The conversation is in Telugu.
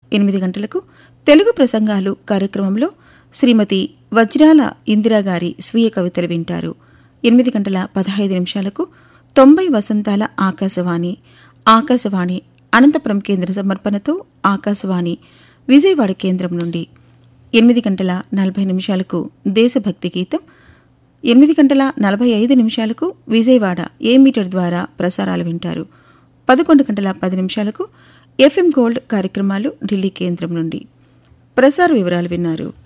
ఎనిమిది గంటలకు తెలుగు ప్రసంగాలు కార్యక్రమంలో శ్రీమతి వజ్రాల ఇందిరాగారి స్వీయ కవితలు వింటారు ఎనిమిది గంటల పదహైదు నిమిషాలకు తొంభై వసంతాల ఆకాశవాణి ఆకాశవాణి అనంతపురం కేంద్ర సమర్పణతో ఆకాశవాణి విజయవాడ కేంద్రం నుండి ఎనిమిది గంటల నలభై నిమిషాలకు దేశభక్తి గీతం ఎనిమిది గంటల నలభై ఐదు నిమిషాలకు విజయవాడ ఏ మీటర్ ద్వారా ప్రసారాలు వింటారు పదకొండు గంటల పది నిమిషాలకు ఎఫ్ఎం గోల్డ్ కార్యక్రమాలు ఢిల్లీ కేంద్రం నుండి ప్రసార వివరాలు విన్నారు